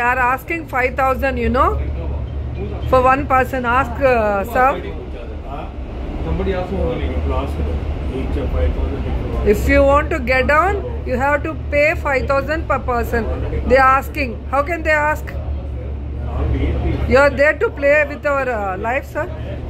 are asking 5000 you know for one person ask uh, sir Somebody else will ask each of 5,000 if you want to get down you have to pay 5000 per person they are asking how can they ask All VIP. you are there to play with our uh, life sir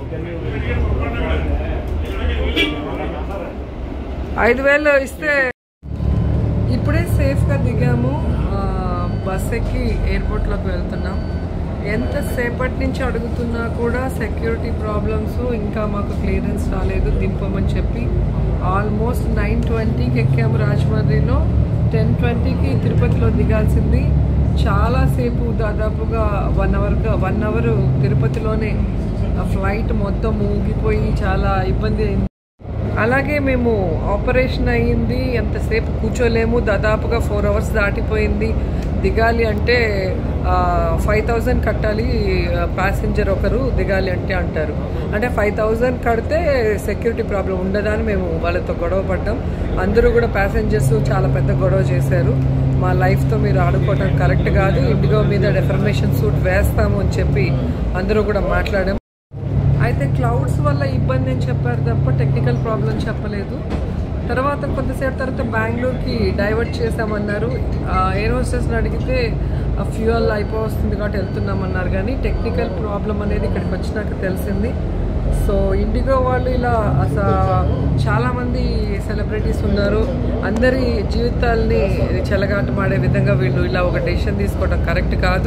ఐదు వేలు ఇస్తే ఇప్పుడే సేఫ్గా దిగాము ఆ, bus ఎక్కి ఎయిర్పోర్ట్లోకి వెళ్తున్నాం ఎంతసేపటి నుంచి అడుగుతున్నా కూడా సెక్యూరిటీ ప్రాబ్లమ్స్ ఇంకా మాకు క్లియరెన్స్ రాలేదు దింపమని చెప్పి ఆల్మోస్ట్ నైన్ ట్వంటీకి ఎక్కాము రాజమండ్రిలో టెన్ ట్వంటీకి తిరుపతిలో దిగాల్సింది చాలాసేపు దాదాపుగా వన్ అవర్గా వన్ అవర్ తిరుపతిలోనే ఆ ఫ్లైట్ మొత్తం ఊగిపోయి చాలా ఇబ్బంది అయింది అలాగే మేము ఆపరేషన్ అయ్యింది ఎంతసేపు కూర్చోలేము దాదాపుగా ఫోర్ అవర్స్ దాటిపోయింది దిగాలి అంటే ఫైవ్ థౌజండ్ కట్టాలి ప్యాసింజర్ ఒకరు దిగాలి అంటే అంటారు అంటే ఫైవ్ థౌజండ్ కడితే సెక్యూరిటీ ప్రాబ్లం ఉండదని మేము వాళ్ళతో గొడవ పడ్డాం అందరూ కూడా ప్యాసింజర్స్ చాలా పెద్ద గొడవ చేశారు మా లైఫ్తో మీరు ఆడుకోవటం కరెక్ట్ కాదు ఇండిగో మీద డెఫర్మేషన్ సూట్ వేస్తాము అని చెప్పి అందరూ కూడా మాట్లాడాం అయితే క్లౌడ్స్ వల్ల ఇబ్బంది అని చెప్పారు తప్ప టెక్నికల్ ప్రాబ్లం చెప్పలేదు తర్వాత కొంతసేపు తర్వాత బెంగళూరుకి డైవర్ట్ చేసామన్నారు ఎయిర్ హోస్టెస్ని అడిగితే ఫ్యూయల్ అయిపోతుంది కాబట్టి వెళ్తున్నామన్నారు కానీ టెక్నికల్ ప్రాబ్లం అనేది ఇక్కడికి వచ్చినాక తెలిసింది సో ఇండిగో వాళ్ళు ఇలా అసలు చాలామంది సెలబ్రిటీస్ ఉన్నారు అందరి జీవితాల్ని చెలగాటమాడే విధంగా వీళ్ళు ఇలా ఒక డెసిషన్ తీసుకోవడం కరెక్ట్ కాదు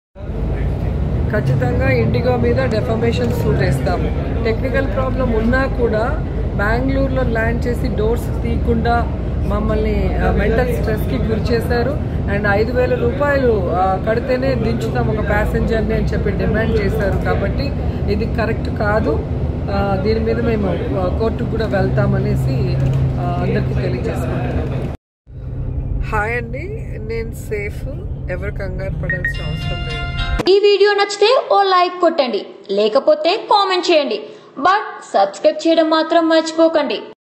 ఖచ్చితంగా ఇండిగో మీద డెఫమేషన్ సూట్ వేస్తాము టెక్నికల్ ప్రాబ్లం ఉన్నా కూడా బెంగళూరులో ల్యాండ్ చేసి డోర్స్ తీయకుండా మమ్మల్ని మెంటల్ స్ట్రెస్కి గురి చేశారు అండ్ ఐదు వేల రూపాయలు ఆ, కడితేనే దించుతాం ఒక ప్యాసింజర్ని అని చెప్పి డిమాండ్ చేశారు కాబట్టి ఇది కరెక్ట్ కాదు ఆ, దీని మీద మేము ఆ, కోర్టుకు కూడా వెళ్తామనేసి ఆ, అందరికీ తెలియజేసుకుంటున్నాం హాయ్ అండి నేను సేఫ్ ఎవరు కంగారు పడాల్సిన అవసరం లేదు ఈ వీడియో నచ్చితే ఓ లైక్ కొట్టండి లేకపోతే కామెంట్ చేయండి బట్ సబ్స్క్రైబ్ చేయడం మాత్రం మర్చిపోకండి